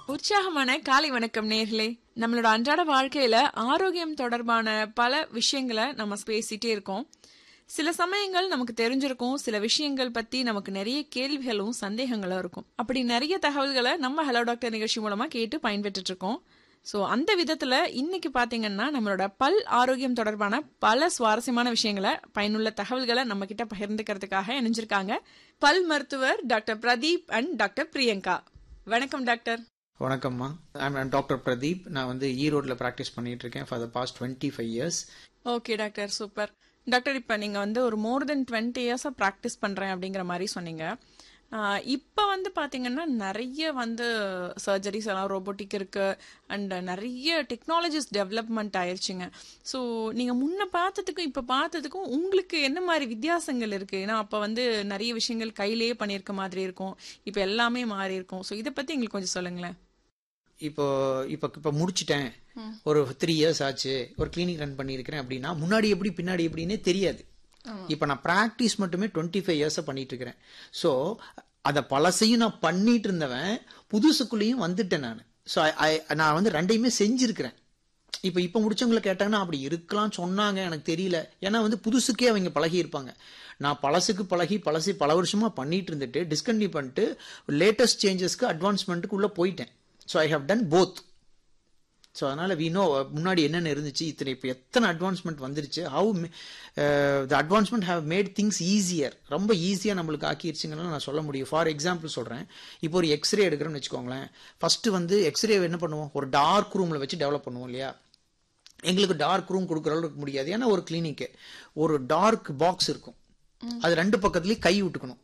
உற்சாகமான காலை வணக்கம் நேர்களே நம்மளோட அன்றாட வாழ்க்கையில ஆரோக்கியம் தொடர்பான பல விஷயங்களை நம்ம பேசிட்டே இருக்கோம் சில சமயங்கள் நமக்கு தெரிஞ்சிருக்கும் சில விஷயங்கள் பத்தி நமக்கு நிறைய கேள்விகளும் சந்தேகங்களும் இருக்கும் அப்படி நிறைய தகவல்களை நம்ம ஹலோ டாக்டர் நிகழ்ச்சி மூலமா கேட்டு பயன்பெற்றுட்டு இருக்கோம் ஸோ அந்த விதத்துல இன்னைக்கு பாத்தீங்கன்னா நம்மளோட பல் ஆரோக்கியம் தொடர்பான பல சுவாரஸ்யமான விஷயங்களை பயனுள்ள தகவல்களை நம்ம கிட்ட பகிர்ந்துக்கிறதுக்காக இணைஞ்சிருக்காங்க பல் மருத்துவர் doctor Pradeep and doctor Priyanka வணக்கம் டாக்டர் வணக்கம்மா ஐம் டாக்டர் பிரதீப் நான் வந்து ஈரோட்டில் ப்ராக்டிஸ் பண்ணிட்டு இருக்கேன் for the past twenty five years okay doctor super doctor இப்போ நீங்கள் வந்து ஒரு மோர் தென் டுவெண்ட்டி இயர்ஸாக ப்ராக்டிஸ் பண்ணுறேன் அப்படிங்கிற மாதிரி சொன்னீங்க இப்போ வந்து பார்த்தீங்கன்னா நிறைய வந்து சர்ஜரிஸ் எல்லாம் ரோபோட்டிக் இருக்கு அண்ட் நிறைய டெக்னாலஜிஸ் டெவலப்மெண்ட் ஆயிருச்சுங்க ஸோ நீங்கள் முன்ன பார்த்ததுக்கும் இப்போ பார்த்ததுக்கும் உங்களுக்கு என்ன மாதிரி வித்தியாசங்கள் இருக்கு ஏன்னா அப்போ வந்து நிறைய விஷயங்கள் கையிலேயே பண்ணியிருக்க மாதிரி இருக்கும் இப்போ எல்லாமே மாறி இருக்கும் ஸோ இதை பற்றி எங்களுக்கு கொஞ்சம் சொல்லுங்களேன் இப்போ இப்போ இப்போ முடிச்சிட்டேன் ஒரு த்ரீ இயர்ஸ் ஆச்சு ஒரு கிளினிக் ரன் பண்ணியிருக்கிறேன் அப்படின்னா முன்னாடி எப்படி பின்னாடி எப்படின்னே தெரியாது இப்போ நான் ப்ராக்டிஸ் மட்டுமே டுவெண்ட்டி ஃபைவ் இயர்ஸாக பண்ணிட்டு இருக்கிறேன் ஸோ அதை பழசையும் நான் பண்ணிட்டு இருந்தவன் புதுசுக்குள்ளேயும் வந்துட்டேன் நான் ஸோ நான் வந்து ரெண்டையுமே செஞ்சிருக்கிறேன் இப்போ இப்போ முடிச்சவங்களை கேட்டாங்கன்னா அப்படி இருக்கலாம் சொன்னாங்க எனக்கு தெரியல ஏன்னா வந்து புதுசுக்கே அவங்க பழகி இருப்பாங்க நான் பழசுக்கு பழகி பழசு பல வருஷமா பண்ணிட்டு இருந்துட்டு டிஸ்கண்டினியூ பண்ணிட்டு லேட்டஸ்ட் சேஞ்சஸ்க்கு அட்வான்ஸ்மெண்ட்டுக்கு உள்ள போயிட்டேன் so I have done both so அதனால வி நோ முன்னாடி என்னென்ன இருந்துச்சு இத்தனை இப்போ எத்தனை அட்வான்ஸ்மெண்ட் வந்துருச்சு how the advancement has made things easier ரொம்ப ஈஸியாக நம்மளுக்கு ஆக்கிருச்சுங்கன்னு நான் சொல்ல முடியும் ஃபார் எக்ஸாம்பிள் சொல்கிறேன் இப்போ ஒரு எக்ஸ்ரே எடுக்கிறோம்னு வச்சுக்கோங்களேன் ஃபர்ஸ்ட் வந்து எக்ஸ்ரே என்ன பண்ணுவோம் ஒரு டார்க் ரூமில் வச்சு டெவலப் பண்ணுவோம் இல்லையா எங்களுக்கு டார்க் ரூம் கொடுக்குற அளவுக்கு முடியாது ஏன்னா ஒரு கிளினிக்கு ஒரு டார்க் பாக்ஸ் இருக்கும் அது ரெண்டு பக்கத்துலயும் கை விட்டுக்கணும்